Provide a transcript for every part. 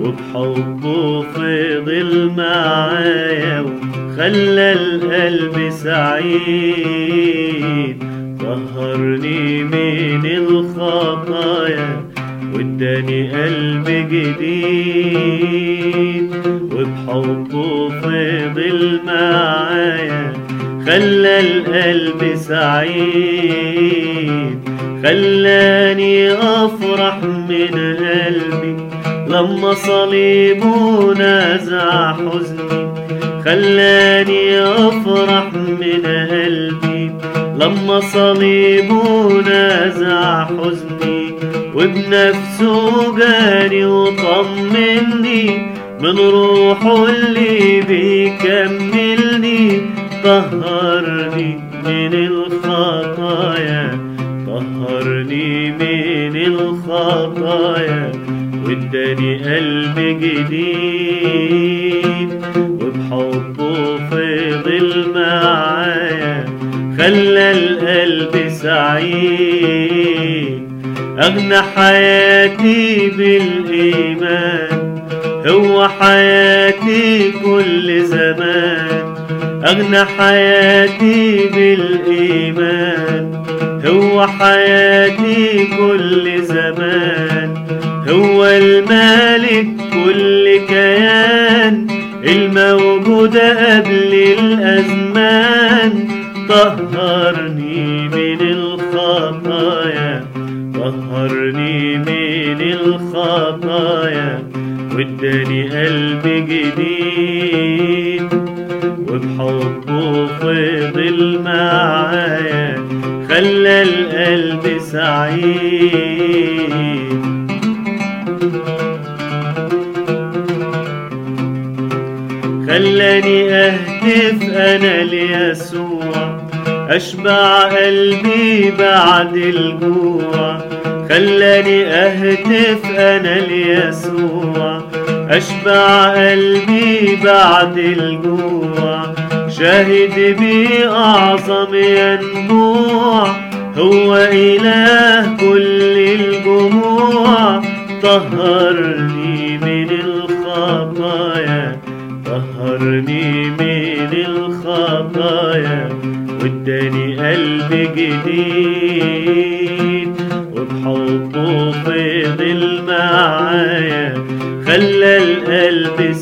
وبحبه فضل معايا وخلى القلب سعيد طهرني من الخطايا واداني قلب جديد وبحبه فضل معايا خلى القلب سعيد خلاني افرح من قلبي لما صليبه نزع حزني خلاني افرح من قلبي لما صليبه نزع حزني وبنفسه جاني وطمني من روحه اللي بيكملني طهرني من الخطايا طهرني من الخطايا واداني قلب جديد وبحبه فضل معايا خلى القلب سعيد أغنى حياتي بالإيمان هو حياتي كل زمان أغنى حياتي بالإيمان هو حياتي كل زمان هو المالك كل كيان الموجود قبل الأزمان طهرني من الخطايا طهرني من الخطايا واداني قلب جديد وبحبه فضل معايا خلى القلب سعيد خلاني اهتف انا ليسوع اشبع قلبي بعد الجوع خلاني اهتف انا ليسوع اشبع قلبي بعد الجوع شاهد بأعظم ينبوع هو إله كل الجموع طهرني من الخطايا طهرني من الخطايا واداني قلب جديد وبحبه فضل معايا خلى القلب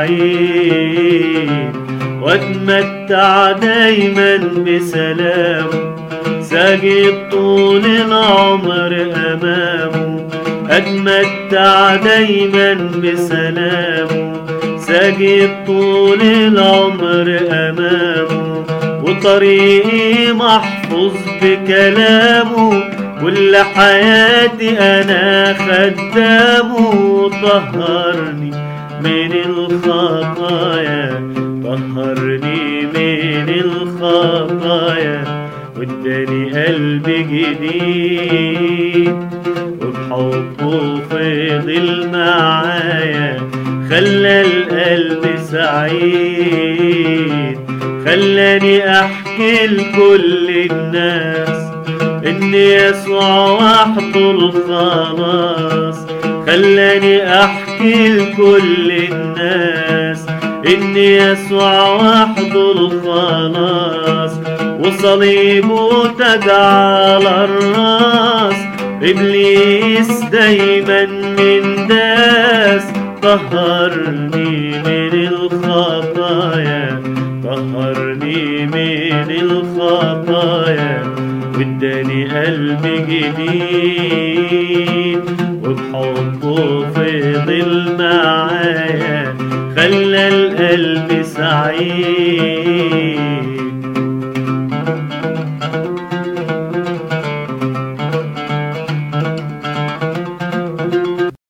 سعيد واتمتع دايما بسلامه ساجد طول العمر امامه اتمتع دايما بسلامه ساجد طول العمر امامه وطريقي محفوظ بكلامه كل حياتي انا خدامه طهرني من الخطايا طهرني من الخطايا واداني قلب جديد وبحبه فضل معايا خلى القلب سعيد خلاني احكي لكل الناس ان يسوع وحده الخلاص خلاني احكي لكل الناس ان يسوع وحده الخلاص وصليبه تاج على الراس ابليس دايما من داس طهرني من الخطايا طهرني من الخطايا واداني قلب جديد وبحبه فضل معايا خلى القلب سعيد